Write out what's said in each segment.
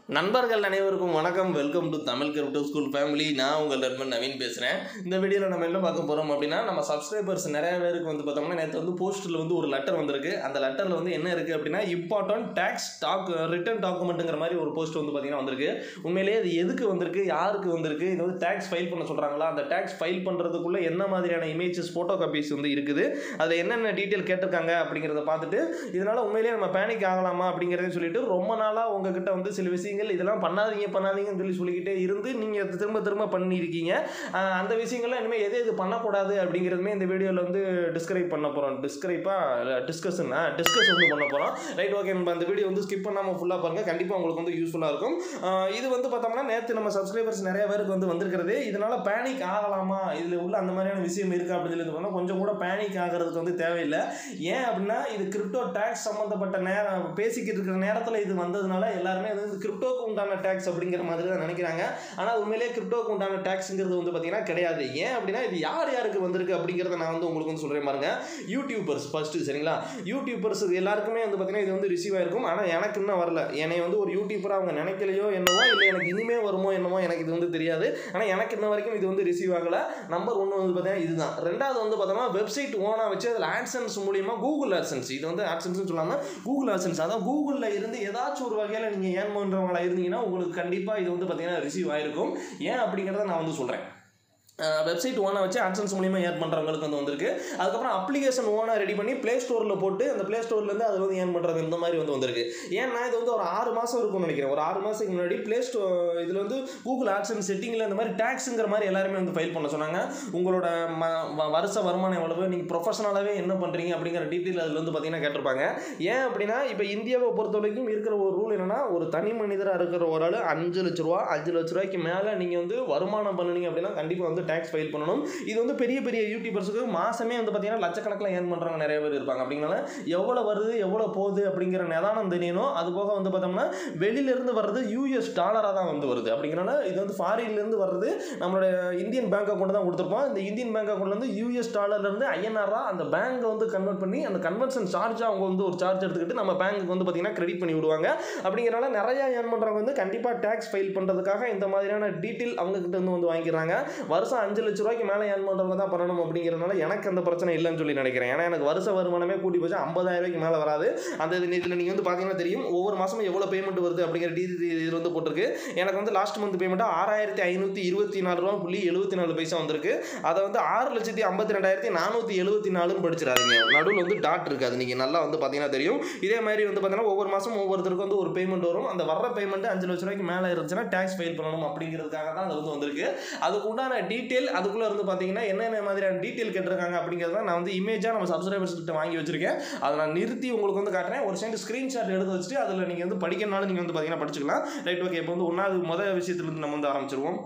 நண்பர்கள் அனைவருக்கும் வணக்கம் welcome to Tamil crypto school family நான் உங்கள் நண்பன் நவீன் பேசுகிறேன் இந்த வீடியோவில் நம்ம என்ன பார்க்க போகிறோம் அப்படின்னா நம்ம சப்ஸ்கிரைபர்ஸ் நிறைய பேருக்கு வந்து பார்த்தோம்னா நேற்று வந்து போஸ்ட்டில் வந்து ஒரு லெட்டர் வந்திருக்கு அந்த லெட்டரில் வந்து என்ன இருக்குது அப்படின்னா இம்பார்ட்டன்ட் டேக்ஸ் டாக் ரிட்டர்ன் டாக்குமெண்ட்டுங்கிற மாதிரி ஒரு போஸ்ட் வந்து பார்த்தீங்கன்னா வந்திருக்கு உண்மையிலேயே அது எதுக்கு வந்திருக்கு யாருக்கு வந்திருக்கு இது வந்து டேக்ஸ் ஃபைல் பண்ண சொல்கிறாங்களா அந்த டேக்ஸ் ஃபைல் பண்ணுறதுக்குள்ளே என்ன மாதிரியான இமேஜஸ் ஃபோட்டோ காப்பீஸ் வந்து இருக்குது அதில் என்னென்ன டீட்டெயில் கேட்டிருக்காங்க அப்படிங்கிறத பார்த்துட்டு இதனால் உண்மையிலேயே நம்ம பேனிக் ஆகலாமா அப்படிங்கிறதையும் சொல்லிட்டு ரொம்ப நாளாக உங்ககிட்ட வந்து சில விஷயங்கள் இதெல்லாம் பண்ணாதீங்க பண்ணாதீங்கன்னு சொல்லி சொல்லிக்கிட்டே இருந்து நீங்கள் திரும்ப திரும்ப பண்ணியிருக்கீங்க ஆஹ் அந்த விஷயங்கள்லாம் இனிமேல் எது எது பண்ணக்கூடாது அப்படிங்கிறதுமே இந்த வீடியோவில் வந்து டிஸ்கிரைப் பண்ண போகிறோம் டிஸ்கிரைப்பாக டிஸ்கஷன் டிஸ்கஸ் வந்து பண்ண போகிறோம் ரைட் ஓகே நம்ம அந்த வீடியோ வந்து ஸ்கிப் பண்ணாமல் ஃபுல்லாக பாருங்கள் கண்டிப்பாக உங்களுக்கு வந்து யூஸ்ஃபுல்லாக இருக்கும் ஆஹ் இது வந்து பார்த்தோம்னா நேற்று நம்ம சப்ஸ்கிரைபர்ஸ் நிறைய பேருக்கு வந்து வந்திருக்கிறது இதனால் பேனிக் ஆகலாமா இதில் உள்ள அந்த மாதிரியான விஷயம் இருக்குது அப்படின்னு சொல்லி சொன்னால் கொஞ்சம் கூட பேனிக் ஆகிறதுக்கு வந்து தேவையில்லை ஏன் அப்படின்னா இது கிரிப்டோ டேக்ஸ் சம்மந்தப்பட்ட நேரம் பேசிக்கிட்டு இருக்கிற நேரத்தில் இது வந்ததுனால எல்லாருமே அது வந்து கிரிப்டோக்கு உண்டான டேக்ஸ் அப்படிங்கிற மாதிரி தான் நினைக்கிறாங்க ஆனால் உண்மையிலேயே கிரிப்டோக்கு உண்டான டேக்ஸுங்கிறது வந்து பார்த்தீங்கன்னா கிடையாது ஏன் அப்படின்னா இது யார் யாருக்கு வந்திருக்கு அப்படிங்கிறத நான் வந்து உங்களுக்கு வந்து சொல்கிறேன் பாருங்க யூடியூபர்ஸ் ஃபஸ்ட்டு சரிங்களா யூடியூபர்ஸ் எல்லாருக்குமே வந்து பார்த்தீங்கன்னா இது வந்து ரிசீவ் ஆயிருக்கும் ஆனால் எனக்கு இன்னும் வரல என்னை வந்து ஒரு யூடியூபராக அவங்க நினைக்கலையோ என்னவோ இல்லை எனக்கு இனிமே வருமோ என்னமோ எனக்கு இது வந்து தெரியாது ஆனால் எனக்கு இன்ன வரைக்கும் இது வந்து ரிசீவ் ஆகலை நம்பர் ஒன்று வந்து பார்த்தீங்கன்னா இதுதான் ரெண்டாவது வந்து பார்த்தோம்னா வெப்சைட் ஓனாக வச்சு அதில் ஆட்சன்ஸ் மூலியமா கூகுள் ஆட்சன்ஸ் இது வந்து ஆட்சன்ஸ்னு சொல்லாமல் கூகுள் ஆட்சன்ஸ் அதாவது கூகுளில் இருந்து ஏதாச்சும் ஒரு வகையில் நீங்கள் ஏன் பண்ணுறவங்களா இருந்தீங்கன்னா உங்களுக்கு கண்டிப்பாக இது வந்து பார்த்தீங்கன்னா ரிசீவ் ஆயிருக்கும் ஏன் அப்படிங்கிறத நான் வந்து சொல்கிறேன் வெப்சைட் ஓனாக வச்சு ஆட்சன்ஸ் மூலியமா ஏர்ன் பண்ணுறவங்களுக்கு வந்து வந்திருக்கு அதுக்கப்புறம் அப்ளிகேஷன் ஓனாக ரெடி பண்ணி ப்ளே ஸ்டோரில் போட்டு அந்த ப்ளே ஸ்டோர்லேருந்து அது வந்து ஏர்ன் பண்ணுறது இந்த மாதிரி வந்து வந்திருக்கு ஏன்னா இது வந்து ஒரு ஆறு மாதம் இருக்கும்னு நினைக்கிறேன் ஒரு ஆறு மாதத்துக்கு முன்னாடி ப்ளே ஸ்டோ இதில் வந்து கூகுள் ஆட்சன்ஸ் செட்டிங்கில் இந்த மாதிரி டேக்ஸுங்கிற மாதிரி எல்லாருமே வந்து ஃபைல் பண்ண சொன்னாங்க உங்களோட ம வ- வருஷ வருமானம் எவ்வளவு நீங்கள் ப்ரொஃபஷனலாகவே என்ன பண்ணுறீங்க அப்படிங்கிற டீட்டெயில் அதில் வந்து பார்த்தீங்கன்னா கேட்டிருப்பாங்க ஏன் அப்படின்னா இப்போ இந்தியாவை பொறுத்த வரைக்கும் இருக்கிற ஒரு ரூல் என்னன்னா ஒரு தனி மனிதராக இருக்கிற ஒரு ஆள் அஞ்சு லட்ச ரூபா அஞ்சு லட்ச ரூபாய்க்கு மேலே நீங்கள் வந்து வருமானம் பண்ணுனீங்க அப்படின்னா கண்டிப்பாக வந்து டேக்ஸ் ஃபைல் பண்ணணும் இது வந்து பெரிய பெரிய யூடியூபர்ஸுக்கு மாசமே வந்து பார்த்தீங்கன்னா லட்சக்கணக்கில் ஏர்ன் பண்ணுறவங்க நிறைய பேர் இருப்பாங்க அப்படிங்கனால எவ்வளோ வருது எவ்வளோ போகுது அப்படிங்கிற நிதானம் தெரியணும் அது போக வந்து பார்த்தோம்னா வெளியிலேருந்து வர்றது யூஎஸ் டாலராக தான் வந்து வருது அப்படிங்கிறனால இது வந்து ஃபாரின்லேருந்து வர்றது நம்மளுடைய இந்தியன் பேங்க் அக்கௌண்ட் தான் கொடுத்துருப்போம் இந்த இந்தியன் பேங்க் அக்கௌண்ட்லேருந்து யூஎஸ் டாலர்லேருந்து ஐஎன்ஆராக அந்த பேங்கை வந்து கன்வெர்ட் பண்ணி அந்த கன்வர்ஷன் சார்ஜ் அவங்க வந்து ஒரு சார்ஜ் எடுத்துக்கிட்டு நம்ம பேங்க்கு வந்து பார்த்தீங்கன்னா கிரெடிட் பண்ணி விடுவாங்க அப்படிங்கிறனால நிறையா ஏர்ன் பண்ணுறவங்க வந்து கண்டிப்பாக டேக்ஸ் ஃபைல் பண்ணுறதுக்காக இந்த மாதிரியான டீட்டெயில் அவங்க கிட்ட இருந்து வந்து வாங்கிக்கிறாங்க வருஷம் அஞ்சு லட்ச ரூபாய்க்கு மேலே ஏர்ன் பண்ணுறவங்க தான் பண்ணணும் அப்படிங்கிறதுனால எனக்கு அந்த பிரச்சனை இல்லைன்னு சொல்லி நினைக்கிறேன் ஏன்னா எனக்கு வருஷ வருமானமே கூட்டி போச்சு ஐம்பதாயிரம் ரூபாய்க்கு மேலே வராது அந்த இதில் நீங்கள் வந்து பார்த்தீங்கன்னா தெரியும் ஒவ்வொரு மாதமும் எவ்வளோ பேமெண்ட் வருது அப்படிங்கிற டீட்டெயில் இதில் வந்து போட்டிருக்கு எனக்கு வந்து லாஸ்ட் மந்த் பேமெண்ட்டாக ஆறாயிரத்தி ஐநூற்றி இருபத்தி நாலு ரூபா புள்ளி எழுபத்தி நாலு பைசா வந்திருக்கு அதை வந்து ஆறு லட்சத்தி ஐம்பத்தி ரெண்டாயிரத்தி நானூற்றி எழுபத்தி நாலுன்னு படிச்சிடாதீங்க நடுவில் வந்து டாட் இருக்காது நீங்கள் நல்லா வந்து பார்த்தீங்கன்னா தெரியும் இதே மாதிரி வந்து பார்த்தீங்கன்னா ஒவ்வொரு மாதம் ஒவ்வொருத்தருக்கும் வந்து ஒரு பேமெண்ட் வரும் அந்த வர்ற பேமெண்ட் அஞ்சு லட்ச ரூபாய்க்கு மேலே இருந்துச்சுன்னா டேக்ஸ் ஃபைல் பண்ணணும் அப்படிங்கிறதுக்காக தான் அது வந்து வந்திருக்கு அதுக்கு உண்டான டீட்டெயில் அதுக்குள்ளே இருந்து பார்த்தீங்கன்னா என்னென்ன மாதிரியான டீட்டெயில் கேட்டிருக்காங்க அப்படிங்கிறத நான் வந்து இமேஜாக நம்ம சப்ஸ்கிரைபர்ஸ் கிட்ட வாங்கி வச்சிருக்கேன் அதை நான் நிறுத்தி உங்களுக்கு வந்து காட்டுறேன் ஒரு சென்ட் ஸ்க்ரீன்ஷாட் எடுத்து வச்சுட்டு அதில் நீங்கள் வந்து படிக்கிறனாலும் நீங்கள் வந்து பார்த்தீங்கன்னா படிச்சுக்கலாம் ரைட் ஓகே இப்போ வந்து ஒன்றாவது முதல் விஷயத்துலேருந்து நம்ம வந்து ஆரம்பிச்சிருவோம்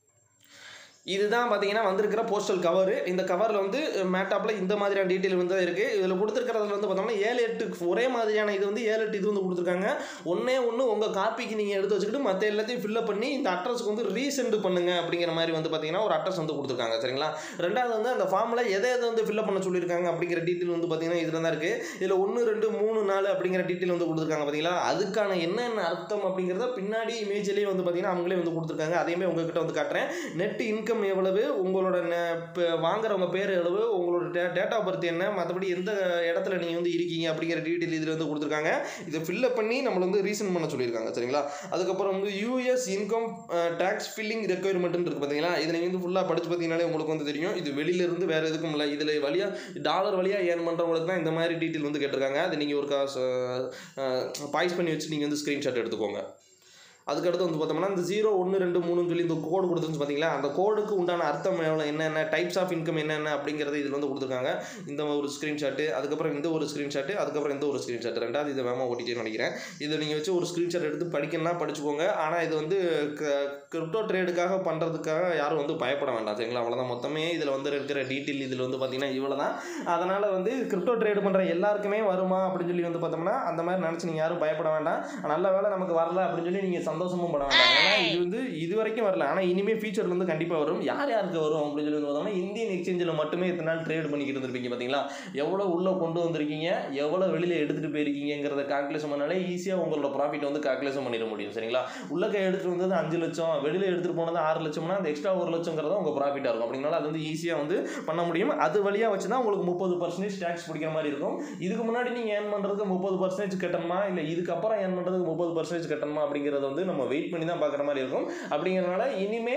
இதுதான் பார்த்தீங்கன்னா வந்திருக்கிற போஸ்டல் கவர் இந்த கவரில் வந்து மேட்டாப்பில் இந்த மாதிரியான டீட்டெயில் வந்து தான் இருக்குது இதில் கொடுத்துருக்கிறதுல வந்து பார்த்தோம்னா ஏழு எட்டு ஒரே மாதிரியான இது வந்து ஏழு எட்டு இது வந்து கொடுத்துருக்காங்க ஒன்றே ஒன்று உங்கள் காப்பிக்கு நீங்கள் எடுத்து வச்சுக்கிட்டு மற்ற எல்லாத்தையும் ஃபில்லப் பண்ணி இந்த அட்ரஸ்க்கு வந்து ரீசெண்ட் பண்ணுங்க அப்படிங்கிற மாதிரி வந்து பார்த்தீங்கன்னா ஒரு அட்ரஸ் வந்து கொடுத்துருக்காங்க சரிங்களா ரெண்டாவது வந்து அந்த ஃபார்மில் எதை எதை வந்து ஃபில்லப் பண்ண சொல்லியிருக்காங்க அப்படிங்கிற டீட்டெயில் வந்து பார்த்தீங்கன்னா இதில் தான் இருக்குது இதில் ஒன்று ரெண்டு மூணு நாலு அப்படிங்கிற டீட்டெயில் வந்து கொடுத்துருக்காங்க பார்த்தீங்களா அதுக்கான என்னென்ன அர்த்தம் அப்படிங்கிறத பின்னாடி இமேஜ்லேயே வந்து பார்த்தீங்கன்னா அவங்களே வந்து கொடுத்துருக்காங்க அதையுமே உங்ககிட்ட வந்து காட்டுறேன் நெட் இன்கம் எவ்வளவு உங்களோட நெ- ப- வாங்குறவங்க பேர் எவ்வளவு உங்களோட டே டேட் ஆஃப் பர்த் என்ன மற்றபடி எந்த இடத்துல நீங்கள் வந்து இருக்கீங்க அப்படிங்கிற டீட்டெயில் இதில் வந்து கொடுத்துருக்காங்க இதை ஃபில்லப் பண்ணி நம்மளை வந்து ரீசன் பண்ண சொல்லியிருக்காங்க சரிங்களா அதுக்கப்புறம் வந்து யூஎஸ் இன்கம் டேக்ஸ் ஃபில்லிங் ரெக்குயர்மெண்ட்னு இருக்குது பார்த்தீங்களா இதை நீங்கள் வந்து ஃபுல்லாக படிச்சு பார்த்தீங்கனாலே உங்களுக்கு வந்து தெரியும் இது வெளியிலேருந்து வேறு எதுக்கும் இல்லை இதில் வழியாக டாலர் வழியாக ஏர்ன் பண்ணுறவங்களுக்கு தான் இந்த மாதிரி டீட்டெயில் வந்து கேட்டிருக்காங்க அதை நீங்கள் ஒரு காசு பாய்ஸ் பண்ணி வச்சு நீங்கள் வந்து ஸ்க்ரீன்ஷாட் எடுத்துக்கோங்க அதுக்கடுத்து வந்து பார்த்தோம்னா இந்த ஜீரோ ஒன்று ரெண்டு மூணுன்னு சொல்லி இந்த கோடு கொடுத்துருந்து பார்த்தீங்களா அந்த கோடுக்கு உண்டான அர்த்தம் எவ்வளோ என்னென்ன டைப்ஸ் ஆஃப் இன்கம் என்னென்ன அப்படிங்கிறது இதில் வந்து கொடுத்துருக்காங்க இந்த ஒரு ஸ்க்ரீன்ஷாட்டு அதுக்கப்புறம் இந்த ஒரு ஸ்க்ரீன்ஷாட்டு அதுக்கப்புறம் இந்த ஒரு ஸ்க்ரீன்ஷாட் ரெண்டாவது இதை வேமா ஓட்டிட்டேன்னு நினைக்கிறேன் இதை நீங்கள் வச்சு ஒரு ஸ்க்ரீன்ஷாட் எடுத்து படிக்கணும்னா படிச்சுக்கோங்க ஆனால் இது வந்து கிரிப்டோ ட்ரேடுக்காக பண்ணுறதுக்காக யாரும் வந்து பயப்பட வேண்டாம் சரிங்களா அவ்வளோதான் மொத்தமே இதில் வந்து இருக்கிற டீட்டெயில் இதில் வந்து பார்த்தீங்கன்னா இவ்வளோ தான் அதனால் வந்து கிரிப்டோ ட்ரேடு பண்ணுற எல்லாருக்குமே வருமா அப்படின்னு சொல்லி வந்து பார்த்தோம்னா அந்த மாதிரி நினச்சி நீங்கள் யாரும் பயப்பட வேண்டாம் நல்ல வேளை நமக்கு வரல அப்படின்னு சொல்லி நீங்கள் சந்தோஷமும் பட வேண்டாம் ஏன்னா இது வந்து இது வரைக்கும் வரல ஆனால் இனிமேல் ஃபியூச்சர் வந்து கண்டிப்பாக வரும் யார் யாருக்கு வரும் அப்படின்னு சொல்லி வந்து பார்த்தோம்னா இந்தியன் எக்ஸ்சேஞ்சில் மட்டுமே இத்தனை நாள் ட்ரேட் பண்ணிக்கிட்டு இருந்திருப்பீங்க பார்த்தீங்களா எவ்வளோ உள்ளே கொண்டு வந்திருக்கீங்க எவ்வளோ வெளியில் எடுத்துகிட்டு போயிருக்கீங்கிறத கால்குலேஷன் பண்ணாலே ஈஸியாக உங்களோட ப்ராஃபிட் வந்து கால்குலேஷன் பண்ணிட முடியும் சரிங்களா உள்ளக்க எடுத்துகிட்டு வந்தது அஞ்சு லட்சம் வெளியில் எடுத்துகிட்டு போனது ஆறு லட்சம்னா அந்த எக்ஸ்ட்ரா ஒரு லட்சங்கிறத உங்கள் ப்ராஃபிட்டாக இருக்கும் அப்படினால அது வந்து ஈஸியாக வந்து பண்ண முடியும் அது வழியாக வச்சு தான் உங்களுக்கு முப்பது பர்சன்டேஜ் டேக்ஸ் பிடிக்கிற மாதிரி இருக்கும் இதுக்கு முன்னாடி நீங்கள் ஏர்ன் பண்ணுறதுக்கு முப்பது பர்சன்டேஜ் கட்டணுமா இல்லை இதுக்கப்புறம் ஏர்ன் பண்ணுறதுக்கு முப்பது பர்சன்டேஜ் கட்டணுமா அப்படிங்கிறத வந்து நம்ம வெயிட் பண்ணி தான் பார்க்குற மாதிரி இருக்கும் அப்படிங்கிறனால இனிமே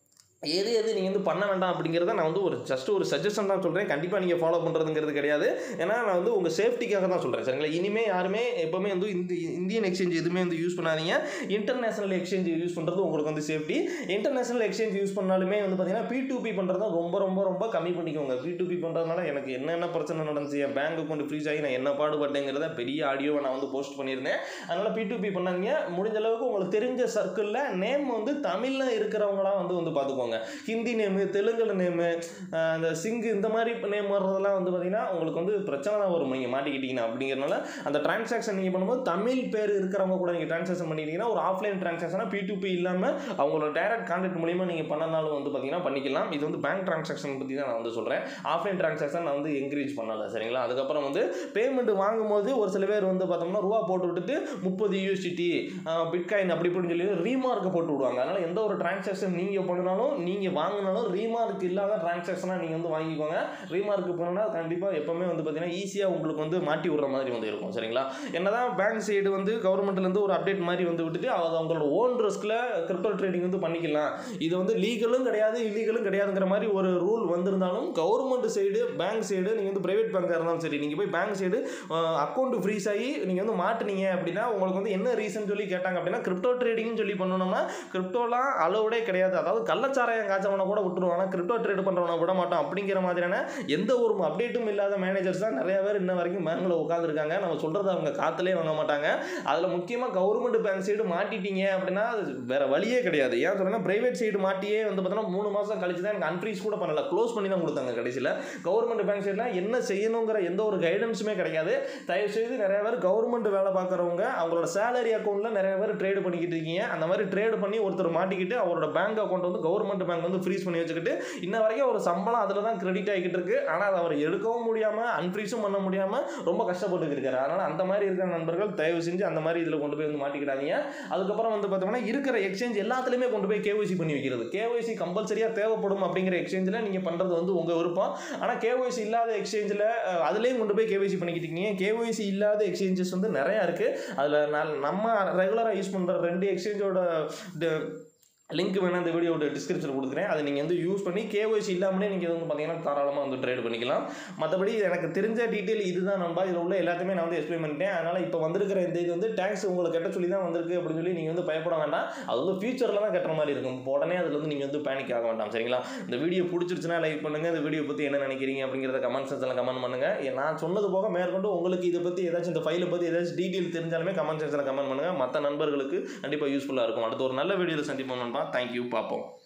எது எது நீங்கள் வந்து பண்ண வேண்டாம் அப்படிங்கிறத நான் வந்து ஒரு ஜஸ்ட் ஒரு சஜஷன் தான் சொல்கிறேன் கண்டிப்பாக நீங்கள் ஃபாலோ பண்ணுறதுங்கிறது கிடையாது ஏன்னா நான் வந்து உங்கள் சேஃப்டிக்காக தான் சொல்கிறேன் சரிங்களா இனிமேல் யாருமே எப்போவுமே வந்து இந்த இந்தியன் எக்ஸ்சேஞ்ச் எதுவுமே வந்து யூஸ் பண்ணாதீங்க இன்டர்நேஷனல் எக்ஸ்சேஞ்ச் யூஸ் பண்ணுறது உங்களுக்கு வந்து சேஃப்டி இன்டர்நேஷனல் எக்ஸ்சேஞ்ச் யூஸ் பண்ணாலுமே வந்து பார்த்தீங்கன்னா பி டு பி பண்ணுறது ரொம்ப ரொம்ப ரொம்ப கம்மி பண்ணிக்கோங்க பி டு பி பண்ணுறதுனால எனக்கு என்னென்ன பிரச்சனை நடந்துச்சு என் பேங்க் அக்கௌண்ட் ஃப்ரீஸ் ஆகி நான் என்ன பாடுபட்டேங்கிறத பெரிய ஆடியோவை நான் வந்து போஸ்ட் பண்ணியிருந்தேன் அதனால் பி டு பி பண்ணாதீங்க முடிஞ்ச அளவுக்கு உங்களுக்கு தெரிஞ்ச சர்க்கிளில் நேம் வந்து தமிழில் இருக்கிறவங்களாம் வந்து வந்து பார்த்துக்கோங்க ஹிந்தி நேமு தெலுங்குல நேமு அந்த சிங்கு இந்த மாதிரி நேம் வர்றதெல்லாம் வந்து பார்த்தீங்கன்னா உங்களுக்கு வந்து பிரச்சனை தான் வரும் நீங்கள் மாட்டிக்கிட்டீங்கன்னா அப்படிங்கிறனால அந்த டிரான்சாக்ஷன் நீங்கள் பண்ணும்போது தமிழ் பேர் இருக்கிறவங்க கூட நீங்கள் டிரான்சாக்ஷன் பண்ணிட்டீங்கன்னா ஒரு ஆஃப்லைன் டிரான்சாக்ஷனாக பி டு பி இல்லாமல் அவங்களோட டைரக்ட் கான்டாக்ட் மூலியமாக நீங்கள் பண்ணனாலும் வந்து பார்த்தீங்கன்னா பண்ணிக்கலாம் இது வந்து பேங்க் டிரான்சாக்ஷன் பற்றி தான் நான் வந்து சொல்கிறேன் ஆஃப்லைன் டிரான்சாக்ஷன் நான் வந்து என்கரேஜ் பண்ணலை சரிங்களா அதுக்கப்புறம் வந்து பேமெண்ட் வாங்கும்போது ஒரு சில பேர் வந்து பார்த்தோம்னா ரூபா போட்டு விட்டுட்டு முப்பது யூஎஸ்டிடி பிட்காயின் அப்படி இப்படின்னு சொல்லி ரீமார்க்கை போட்டு விடுவாங்க அதனால் எந்த ஒரு டிரான்சாக்ஷன் நீங்கள் பண்ணினாலும் நீங்கள் வாங்கினாலும் ரீமார்க் இல்லாத டிரான்சாக்ஷனாக நீங்கள் வந்து வாங்கிக்கோங்க ரீமார்க் பண்ணோன்னா கண்டிப்பாக எப்போவுமே வந்து பார்த்தீங்கன்னா ஈஸியாக உங்களுக்கு வந்து மாட்டி விடுற மாதிரி வந்து இருக்கும் சரிங்களா என்னதான் பேங்க் சைடு வந்து கவர்மெண்ட்லேருந்து ஒரு அப்டேட் மாதிரி வந்து விட்டுட்டு அது அவங்களோட ஓன் ரிஸ்கில் கிரிப்டோ ட்ரேடிங் வந்து பண்ணிக்கலாம் இது வந்து லீகலும் கிடையாது இல்லீகலும் கிடையாதுங்கிற மாதிரி ஒரு ரூல் வந்திருந்தாலும் கவர்மெண்ட் சைடு பேங்க் சைடு நீங்கள் வந்து பிரைவேட் பேங்காக இருந்தாலும் சரி நீங்கள் போய் பேங்க் சைடு அக்கௌண்ட் ஃப்ரீஸ் ஆகி நீங்கள் வந்து மாட்டுனீங்க அப்படின்னா உங்களுக்கு வந்து என்ன ரீசன் சொல்லி கேட்டாங்க அப்படின்னா கிரிப்டோ ட்ரேடிங்னு சொல்லி பண்ணணும்னா கிரிப்டோலாம் அலோடே கிடையாது அதாவது கள்ளச்சாராயம் காய்ச்சவனை கூட விட்டுருவோம் ஆனால் கிரிப்டோ ட்ரேட் பண்ணுறவனை விட மாட்டோம் அப்படிங்கிற மாதிரியான எந்த ஒரு அப்டேட்டும் இல்லாத மேனேஜர்ஸ் தான் நிறைய பேர் இன்ன வரைக்கும் பேங்க்கில் உட்காந்துருக்காங்க நம்ம சொல்கிறத அவங்க காற்றுலேயே வாங்க மாட்டாங்க அதில் முக்கியமாக கவர்மெண்ட் பேங்க் சைடு மாட்டிட்டீங்க அப்படின்னா அது வேற வழியே கிடையாது ஏன் சொல்றேன்னா பிரைவேட் சைடு மாட்டியே வந்து பார்த்தோன்னா மூணு மாதம் கழிச்சு தான் எனக்கு அன்ஃப்ரீஸ் கூட பண்ணல க்ளோஸ் பண்ணி தான் கொடுத்தாங்க கடைசியில் கவர்மெண்ட் பேங்க் சைடில் என்ன செய்யணுங்கிற எந்த ஒரு கைடன்ஸுமே கிடைக்காது தயவு செய்து நிறைய பேர் கவர்மெண்ட் வேலை பார்க்குறவங்க அவங்களோட சேலரி அக்கௌண்ட்டில் நிறைய பேர் ட்ரேடு பண்ணிக்கிட்டு இருக்கீங்க அந்த மாதிரி ட்ரேடு பண்ணி ஒருத்தர் மாட்டிக்கிட்டு அவரோட பேங்க் அக்கௌண்ட் வந்து கவர்மெண்ட் பேங்க் வந்து ஃப்ரீஸ் பண்ணி வச்சுக்கிட்டு இன்ன வரைக்கும் ஒரு சம்பளம் அதில் தான் கிரெடிட் ஆகிக்கிட்டு இருக்கு ஆனால் அதை அவர் எடுக்கவும் முடியாமல் அன்ஃப்ரீஸும் பண்ண முடியாமல் ரொம்ப கஷ்டப்பட்டு இருக்காரு அதனால் அந்த மாதிரி இருக்கிற நண்பர்கள் தயவு செஞ்சு அந்த மாதிரி இதில் கொண்டு போய் வந்து மாட்டிக்கிடாதீங்க அதுக்கப்புறம் வந்து பார்த்தோம்னா இருக்கிற எக்ஸ்சேஞ்ச் எல்லாத்துலேயுமே கொண்டு போய் கேஒய்சி பண்ணி வைக்கிறது கேஒய்சி கம்பல்சரியாக தேவைப்படும் அப்படிங்கிற எக்ஸ்சேஞ்சில் நீங்கள் பண்ணுறது வந்து உங்கள் விருப்பம் ஆனால் கேஒய்சி இல்லாத எக்ஸ்சேஞ்சில் அதுலேயும் கொண்டு போய் கேஒய்சி பண்ணிக்கிட்டு இருக்கீங்க கேஒய்சி இல்லாத எக்ஸ்சேஞ்சஸ் வந்து நிறையா இருக்குது அதில் நம்ம ரெகுலராக யூஸ் பண்ணுற ரெண்டு எக்ஸ்சேஞ்சோட லிங்க் வேணால் இந்த வீடியோட டிஸ்கிரிப்ஷனில் கொடுக்குறேன் அதை நீங்கள் வந்து யூஸ் பண்ணி கேஒய்சி இல்லாமலே நீங்கள் வந்து பார்த்தீங்கன்னா தாராளமாக வந்து ட்ரேட் பண்ணிக்கலாம் மற்றபடி எனக்கு தெரிஞ்ச டீட்டெயில் இதுதான் நம்ப இதில் உள்ள எல்லாத்தையுமே நான் வந்து எக்ஸ்பிளைன் பண்ணிட்டேன் அதனால் இப்போ வந்திருக்கிற இந்த இது வந்து டேக்ஸ் உங்களை கட்ட சொல்லி தான் வந்திருக்கு அப்படின்னு சொல்லி நீங்கள் வந்து பயப்பட வேண்டாம் அது வந்து ஃபியூச்சரில் தான் கட்டுற மாதிரி இருக்கும் இப்போ உடனே அதில் வந்து நீங்கள் வந்து பேனிக் ஆக வேண்டாம் சரிங்களா இந்த வீடியோ பிடிச்சிருச்சுன்னா லைக் பண்ணுங்கள் இந்த வீடியோ பற்றி என்ன நினைக்கிறீங்க அப்படிங்கிறத கமெண்ட் செக்ஷனில் கமெண்ட் பண்ணுங்கள் நான் சொன்னது போக மேற்கொண்டு உங்களுக்கு இதை பற்றி ஏதாச்சும் இந்த ஃபைலை பற்றி ஏதாச்சும் டீட்டெயில் தெரிஞ்சாலுமே கமெண்ட் செக்ஷனில் கமெண்ட் பண்ணுங்கள் மற்ற நண்பர்களுக்கு கண்டிப்பாக யூஸ்ஃபுல்லாக இருக்கும் அடுத்து ஒரு நல்ல வீடியோவில் சந்திப்போம் நண்பா தேங்க்யூ பார்ப்போம்